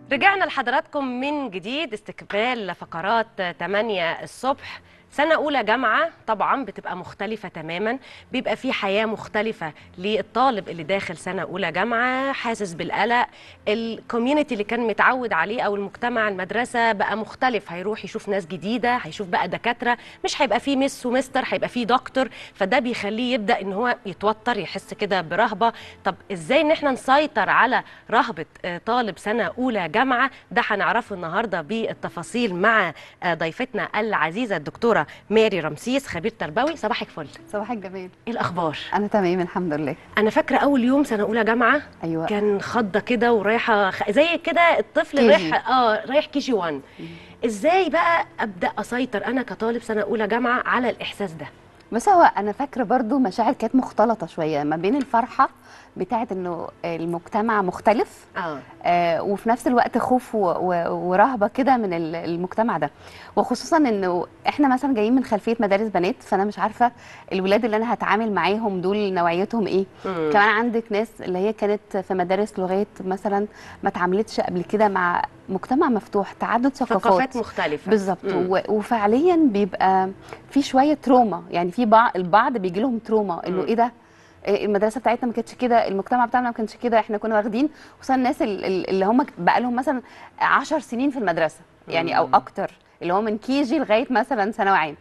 رجعنا لحضراتكم من جديد استكمال فقرات 8 الصبح سنة أولى جامعة طبعا بتبقى مختلفة تماما بيبقى في حياة مختلفة للطالب اللي داخل سنة أولى جامعة حاسس بالقلق الكوميونتي اللي كان متعود عليه أو المجتمع المدرسة بقى مختلف هيروح يشوف ناس جديدة هيشوف بقى دكاترة مش هيبقى فيه مس ومستر هيبقى فيه دكتور فده بيخليه يبدأ إن هو يتوتر يحس كده برهبة طب إزاي إن احنا نسيطر على رهبة آه، طالب سنة أولى جامعة ده هنعرفه النهاردة بالتفاصيل مع آه، ضيفتنا العزيزة الدكتورة ماري رمسيس خبير تربوي صباحك فل صباح الجمال ايه الاخبار انا تمام الحمد لله انا فاكره اول يوم سنه اولى جامعه ايوه كان خضه كده ورايحه خ... زي كده الطفل كي جي. رايح اه رايح كي جي 1 ازاي بقى ابدا اسيطر انا كطالب سنه اولى جامعه على الاحساس ده بس هو انا فاكره برضو مشاعر كانت مختلطه شويه ما بين الفرحه بتاعه انه المجتمع مختلف اه آه وفي نفس الوقت خوف و- و- ورهبه كده من ال- المجتمع ده وخصوصا انه احنا مثلا جايين من خلفيه مدارس بنات فانا مش عارفه الولاد اللي انا هتعامل معاهم دول نوعيتهم ايه مم. كمان عندك ناس اللي هي كانت في مدارس لغات مثلا ما اتعاملتش قبل كده مع مجتمع مفتوح تعدد ثقافات ثقافات مختلفه بالظبط مم. و- وفعليا بيبقى في شويه تروما يعني في بعض البعض بيجي لهم تروما انه مم. ايه ده إيه المدرسه بتاعتنا ما كانتش كده المجتمع بتاعنا ما كانش كده احنا كنا واخدين خصوصا الناس ال- ال- اللي هم بقى لهم مثلا 10 سنين في المدرسه يعني او مم. اكتر اللي هو من كي جي لغايه مثلا ثانوي عام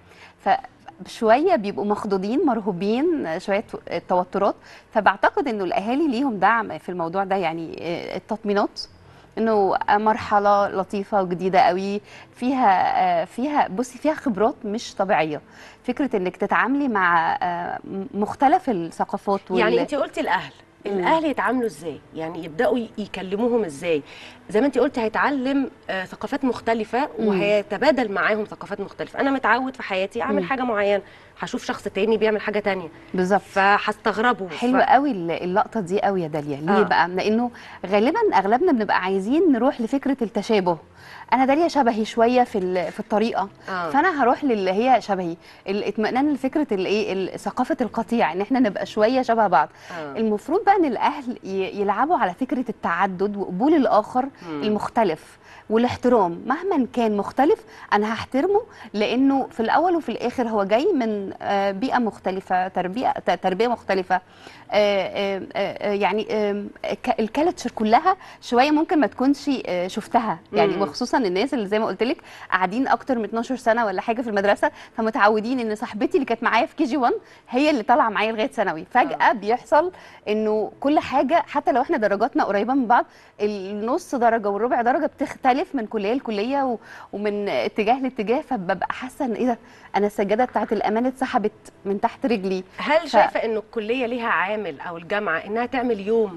فشويه بيبقوا مخضوضين مرهوبين شويه تو- توترات فبعتقد انه الاهالي ليهم دعم في الموضوع ده يعني آه، التطمينات انه مرحله لطيفه وجديده قوي فيها آه، فيها بصي فيها خبرات مش طبيعيه فكره انك تتعاملي مع آه، م- مختلف الثقافات وال- يعني انت قلتي الاهل مم. الاهل يتعاملوا ازاي يعني يبداوا ي- يكلموهم ازاي زي ما انت قلتي هيتعلم آه، ثقافات مختلفه مم. وهيتبادل معاهم ثقافات مختلفه انا متعود في حياتي اعمل مم. حاجه معينه هشوف شخص تاني بيعمل حاجه تانية بالظبط فهستغربه حلو قوي ال- اللقطه دي قوي يا داليا ليه آه. بقى لانه غالبا اغلبنا بنبقى عايزين نروح لفكره التشابه انا داليا شبهي شويه في ال- في الطريقه آه. فانا هروح للي هي شبهي الاطمئنان لفكره الايه ال- ثقافه القطيع ان احنا نبقى شويه شبه بعض آه. المفروض بقى ان الاهل ي- يلعبوا على فكره التعدد وقبول الاخر مم. المختلف والاحترام مهما كان مختلف انا هحترمه لانه في الاول وفي الاخر هو جاي من آه، بيئه مختلفه تربيه ت- تربيه مختلفه آه، آه، آه، يعني آم، ك- الكالتشر كلها شويه ممكن ما تكونش آه، شفتها يعني مم. وخصوصا الناس اللي زي ما قلت لك قاعدين اكتر من 12 سنه ولا حاجه في المدرسه فمتعودين ان صاحبتي اللي كانت معايا في كي جي 1 هي اللي طالعه معايا لغايه ثانوي فجاه آه. بيحصل انه كل حاجه حتى لو احنا درجاتنا قريبه من بعض النص درجه والربع درجه بتختلف من كليه لكليه و- ومن اتجاه لاتجاه فببقى حاسه ان ايه ده انا السجاده بتاعت الامان اتسحبت من تحت رجلي هل ف- شايفه انه الكليه ليها عامل او الجامعه انها تعمل يوم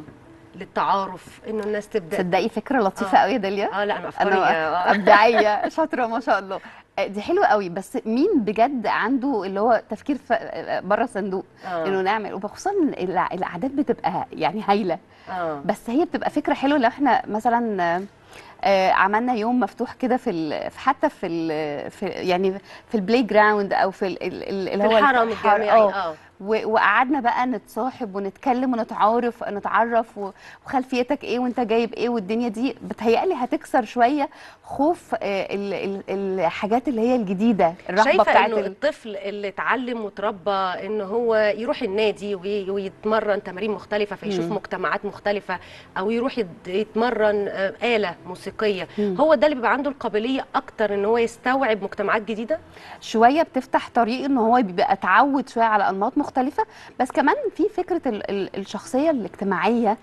للتعارف انه النس تبدا تصدقي فكره لطيفه آه. قوي يا داليا اه لا انا افكاري انا آه. ابداعيه شاطره ما شاء الله آه، دي حلوه قوي بس مين بجد عنده اللي هو تفكير بره الصندوق انه اه نعمل وخصوصا الع- الاعداد بتبقى يعني هايله اه بس هي بتبقى فكره حلوه لو احنا مثلا آه، آه، عملنا يوم مفتوح كده في ال- في- حتى في ال- في يعني في البلاي جراوند او في ال- ال- ال- اللي في هو الحرم الحر- الجامعي آه. اه و- وقعدنا بقى نتصاحب ونتكلم ونتعارف نتعرف و- وخلفيتك ايه وانت جايب ايه والدنيا دي بتهيألي هتكسر شويه خوف آه، ال- ال- الحاجات اللي هي الجديده الرهبه شايفه بتاعت انه ال- الطفل اللي اتعلم وتربى ان هو يروح النادي وي- ويتمرن تمارين مختلفه فيشوف مم. مجتمعات مختلفه او يروح يد- يتمرن آه، آلة موسيقيه مم. هو ده اللي بيبقى عنده القابليه اكتر ان هو يستوعب مجتمعات جديده شويه بتفتح طريق ان هو بيبقى اتعود شويه على انماط مختلفه بس كمان في فكره ال- ال- الشخصيه الاجتماعيه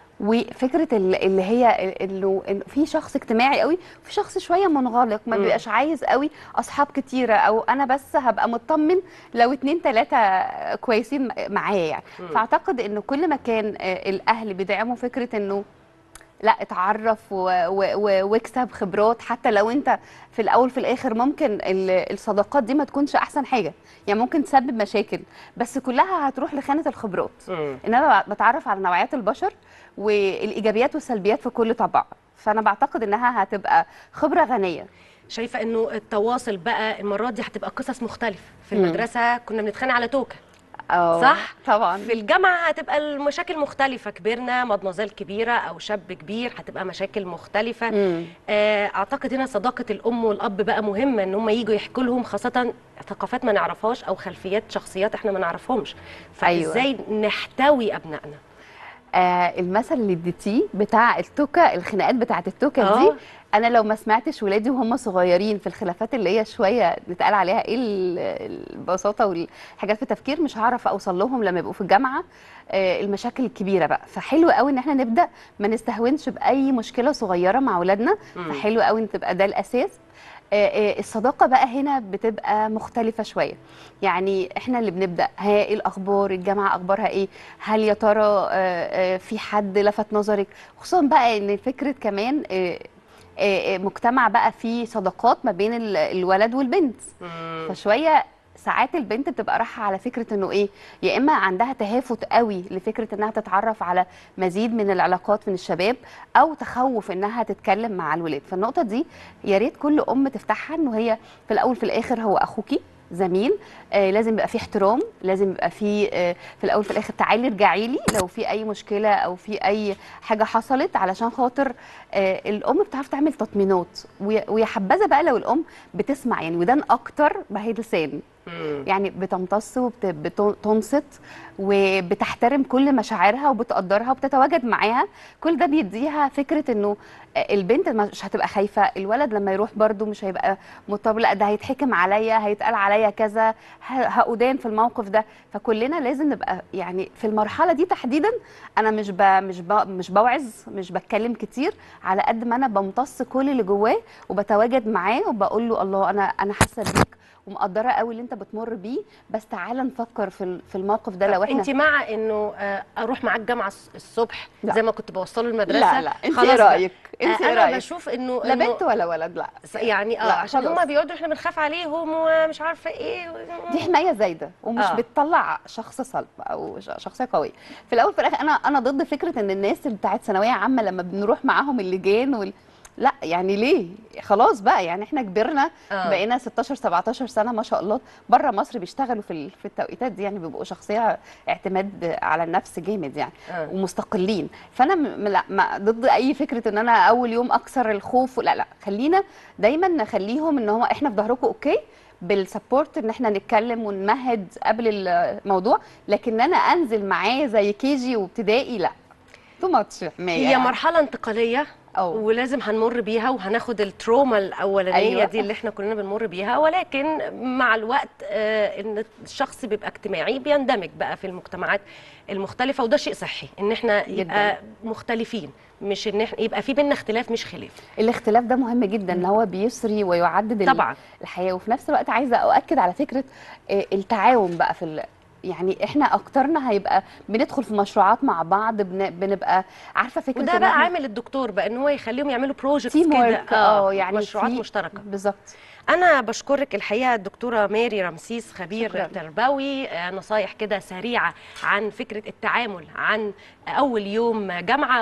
وفكره ال- اللي هي انه إنه في شخص اجتماعي قوي وفي شخص شويه منغلق ما مم. بيبقاش عايز قوي اصحاب كتيره او انا بس هبقى مطمن لو اتنين تلاته كويسين معايا يعني مم. فاعتقد انه كل ما كان آه، الاهل بيدعموا فكره انه لا اتعرف و- و- و- واكسب خبرات حتى لو انت في الاول في الاخر ممكن ال- الصداقات دي ما تكونش احسن حاجه يعني ممكن تسبب مشاكل بس كلها هتروح لخانه الخبرات ان انا بتعرف على نوعيات البشر والايجابيات والسلبيات في كل طبع فانا بعتقد انها هتبقى خبره غنيه شايفه انه التواصل بقى المره دي هتبقى قصص مختلفه في مم. المدرسه كنا بنتخانق على توكه اه صح؟ طبعا في الجامعه هتبقى المشاكل مختلفه كبرنا مدمزيل كبيره او شاب كبير هتبقى مشاكل مختلفه مم. آه، اعتقد هنا صداقه الام والاب بقى مهمه ان هم يجوا يحكوا لهم خاصه ثقافات ما نعرفهاش او خلفيات شخصيات احنا ما نعرفهمش أيوة. فازاي نحتوي ابنائنا آه المثل اللي اديتيه بتاع التوكه الخناقات بتاعت التوكه آه. دي انا لو ما سمعتش ولادي وهم صغيرين في الخلافات اللي هي شويه بيتقال عليها ايه ال- البساطه والحاجات في التفكير مش هعرف اوصل لهم لما يبقوا في الجامعه آه المشاكل الكبيره بقى فحلو قوي ان احنا نبدا ما نستهونش باي مشكله صغيره مع اولادنا مم. فحلو قوي ان تبقى ده الاساس آه، آه، الصداقة بقى هنا بتبقى مختلفة شوية يعني احنا اللي بنبدأ ها ايه الأخبار الجامعة أخبارها ايه هل يا ترى آه، آه، في حد لفت نظرك خصوصا بقى ان فكرة كمان آه، آه، آه، مجتمع بقى فيه صداقات ما بين ال- الولد والبنت مم. فشويه ساعات البنت بتبقى رايحه على فكره انه ايه يا اما عندها تهافت قوي لفكره انها تتعرف على مزيد من العلاقات من الشباب او تخوف انها تتكلم مع الولاد فالنقطه دي يا ريت كل ام تفتحها انه هي في الاول في الاخر هو اخوكي زميل آه لازم يبقى في احترام لازم يبقى في آه في الاول في الاخر تعالي ارجعي لي لو في اي مشكله او في اي حاجه حصلت علشان خاطر آه الام بتعرف تعمل تطمينات ويا ويا حبذا بقى لو الام بتسمع يعني ودان اكتر ما هي لسان مم. يعني بتمتص وبتنصت وبتحترم كل مشاعرها وبتقدرها وبتتواجد معاها كل ده بيديها فكره انه البنت مش هتبقى خايفه الولد لما يروح برده مش هيبقى مضطرب لا ده هيتحكم عليا هيتقال عليا كذا ه- هأدان في الموقف ده فكلنا لازم نبقى يعني في المرحله دي تحديدا انا مش ب... مش ب... مش بوعظ مش بتكلم كتير على قد ما انا بمتص كل اللي جواه وبتواجد معاه وبقول له الله انا انا حاسه بيك ومقدره قوي اللي انت بتمر بيه بس تعالى نفكر في ال- في الموقف ده لو احنا انت مع انه آه، اروح معاك الجامعه الص- الصبح لا. زي ما كنت بوصله المدرسه لا لا انت خلاص ايه بقى. رايك انت آه، ايه انا رايك بشوف انه لا إنه- بنت ولا ولد لا يعني اه لا، عشان خلاص. هما بيقعدوا احنا بنخاف عليهم ومش عارفه ايه دي حمايه زايده ومش آه. آه. بتطلع شخص صلب او ش- شخصيه قويه في الاول في الاخر انا انا ضد فكره ان الناس اللي بتاعت ثانويه عامه لما بنروح معاهم اللجان وال... لا يعني ليه خلاص بقى يعني احنا كبرنا آه. بقينا 16 17 سنه ما شاء الله بره مصر بيشتغلوا في ال- في التوقيتات دي يعني بيبقوا شخصيه اعتماد على النفس جامد يعني آه. ومستقلين فانا م... م- لا ما ضد اي فكره ان انا اول يوم اكسر الخوف لا لا خلينا دايما نخليهم ان هو احنا في ظهركم اوكي بالسبورت ان احنا نتكلم ونمهد قبل الموضوع لكن انا انزل معاه زي كيجي وابتدائي لا تو ماتش حمايه هي مرحله انتقاليه أو. ولازم هنمر بيها وهناخد التروما الاولانيه أيوة. أيوة. دي اللي احنا كلنا بنمر بيها ولكن مع الوقت آه ان الشخص بيبقى اجتماعي بيندمج بقى في المجتمعات المختلفه وده شيء صحي ان احنا يبقى مختلفين مش ان احنا يبقى في بينا اختلاف مش خلاف الاختلاف ده مهم جدا ان هو بيسري ويعدد ال- طبعا الحياه وفي نفس الوقت عايزه اؤكد على فكره آه، التعاون بقى في ال... يعني احنا اكترنا هيبقى بندخل في مشروعات مع بعض بن... بنبقى عارفه فكره وده إن بقى إحنا- عامل الدكتور بقى ان هو يخليهم يعملوا بروجكتس تيم كده ورك اه يعني مشروعات في- مشتركه بالظبط انا بشكرك الحقيقه الدكتوره ماري رمسيس خبير شكراً. تربوي آه، نصايح كده سريعه عن فكره التعامل عن اول يوم جامعه